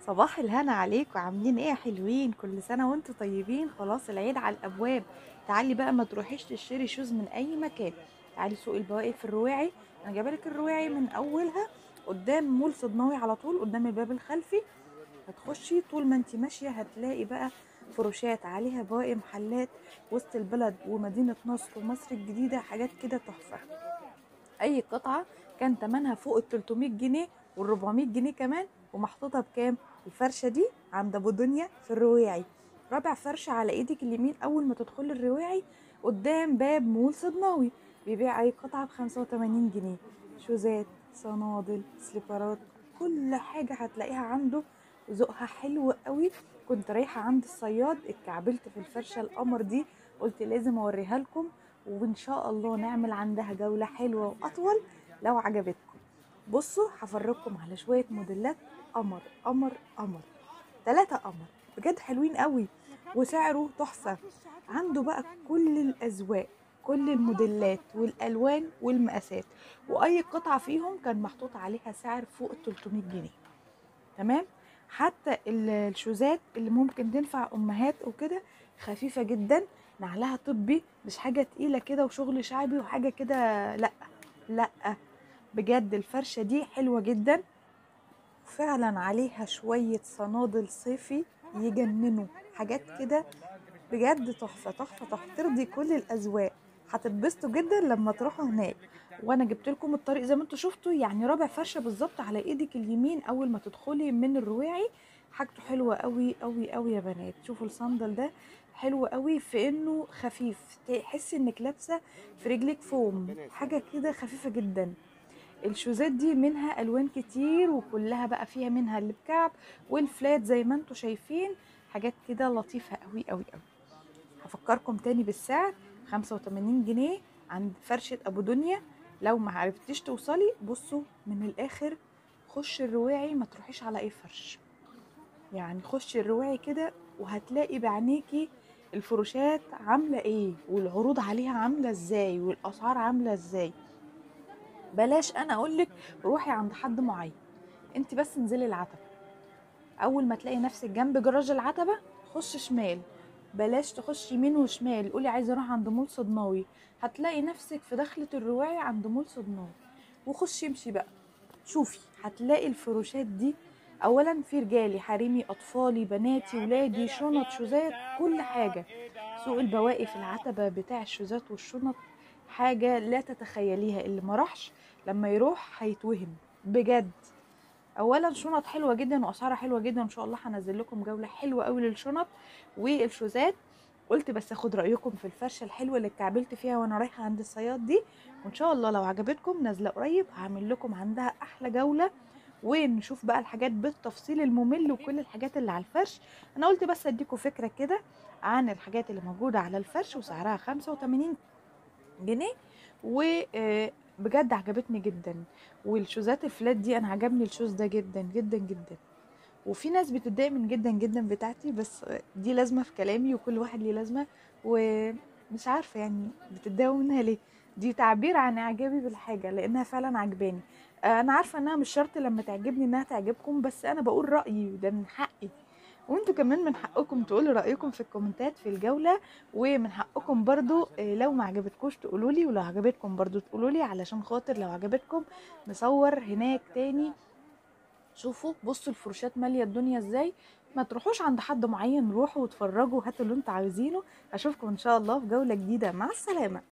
صباح الهنا عليكم عاملين ايه يا حلوين كل سنه وانتم طيبين خلاص العيد على الابواب تعالي بقى ما تروحيش تشتري شوز من اي مكان تعالي سوق البواقي في الرواعي انا جايبه لك الرواعي من اولها قدام مول صدناوي على طول قدام الباب الخلفي هتخشي طول ما انت ماشيه هتلاقي بقى فروشات عليها بواقي محلات وسط البلد ومدينه نصر ومصر الجديده حاجات كده تحفه اي قطعه كان تمنها فوق ال 300 جنيه وال 400 جنيه كمان ومحطوطه بكام الفرشه دي عند ابو دنيا في الرواعي رابع فرشه على ايدك اليمين اول ما تدخلي الرواعي قدام باب مول صدناوي بيبيع اي قطعه ب 85 جنيه شوزات صنادل سليبرات كل حاجه هتلاقيها عنده ذوقها حلو قوي كنت رايحه عند الصياد اتكعبلت في الفرشه القمر دي قلت لازم اوريها لكم وان شاء الله نعمل عندها جوله حلوه واطول لو عجبتكم بصوا هفرجكم على شويه موديلات قمر قمر قمر ثلاثة قمر بجد حلوين قوي وسعره تحفة عنده بقى كل الأذواق كل الموديلات والألوان والمقاسات وأي قطعة فيهم كان محطوط عليها سعر فوق ال 300 جنيه تمام حتى ال- الشوزات اللي ممكن تنفع أمهات وكده خفيفة جدا نعلها طبي مش حاجة تقيلة كده وشغل شعبي وحاجة كده لأ لأ بجد الفرشة دي حلوة جدا فعلا عليها شوية صنادل صيفي يجننوا حاجات كده بجد تحفة تحفة تحفة ترضي كل الأذواق هتتبسطوا جدا لما تروحوا هناك وانا جبت لكم الطريق زي ما انتوا شفتوا يعني رابع فرشه بالظبط على ايدك اليمين اول ما تدخلي من الرواعي حاجته حلوه قوي قوي قوي يا بنات شوفوا الصندل ده حلو قوي في انه خفيف تحسي انك لابسه في رجلك فوم حاجه كده خفيفه جدا الشوزات دي منها الوان كتير وكلها بقى فيها منها اللي بكعب والفلات زي ما انتوا شايفين حاجات كده لطيفه قوي قوي قوي هفكركم تاني بالسعر 85 جنيه عند فرشة أبو دنيا لو ما عرفتيش توصلي بصوا من الآخر خش الرواعي ما تروحيش على أي فرش يعني خشي الرواعي كده وهتلاقي بعينيكي الفروشات عاملة ايه والعروض عليها عاملة ازاي والأسعار عاملة ازاي بلاش أنا أقولك روحي عند حد معين انت بس انزلي العتبة أول ما تلاقي نفسك جنب جراج العتبة خش شمال بلاش تخش يمين وشمال قولي عايزه اروح عند مول صدناوي هتلاقي نفسك في دخلة الرواعي عند مول صدناوي وخشي امشي بقى شوفي هتلاقي الفروشات دي اولا في رجالي حريمي اطفالي بناتي ولادي شنط شوزات كل حاجه سوق البواقي في العتبه بتاع الشوزات والشنط حاجه لا تتخيليها اللي ما راحش لما يروح هيتوهم بجد اولا شنط حلوه جدا واسعارها حلوه جدا ان شاء الله هنزل لكم جوله حلوه قوي للشنط والشوزات قلت بس اخد رايكم في الفرشه الحلوه اللي اتكعبلت فيها وانا رايحه عند الصياد دي وان شاء الله لو عجبتكم نازله قريب هعمل لكم عندها احلى جوله ونشوف بقى الحاجات بالتفصيل الممل وكل الحاجات اللي على الفرش انا قلت بس اديكم فكره كده عن الحاجات اللي موجوده على الفرش وسعرها 85 جنيه وبجد عجبتني جدا والشوزات الفلات دي انا عجبني الشوز ده جدا جدا جدا وفي ناس بتتضايق من جدا جدا بتاعتي بس دي لازمه في كلامي وكل واحد ليه لازمه ومش عارفه يعني بتتضايقوا منها ليه دي تعبير عن اعجابي بالحاجه لانها فعلا عجباني انا عارفه انها مش شرط لما تعجبني انها تعجبكم بس انا بقول رايي ده من حقي وانتوا كمان من حقكم تقولوا رايكم في الكومنتات في الجوله ومن حقكم برضو آه، لو ما عجبتكوش تقولوا لي ولو عجبتكم برضو تقولوا لي علشان خاطر لو عجبتكم نصور هناك تاني شوفوا بصوا الفروشات ماليه الدنيا ازاي ما تروحوش عند حد معين روحوا واتفرجوا هاتوا اللي انتوا عاوزينه اشوفكم ان شاء الله في جوله جديده مع السلامه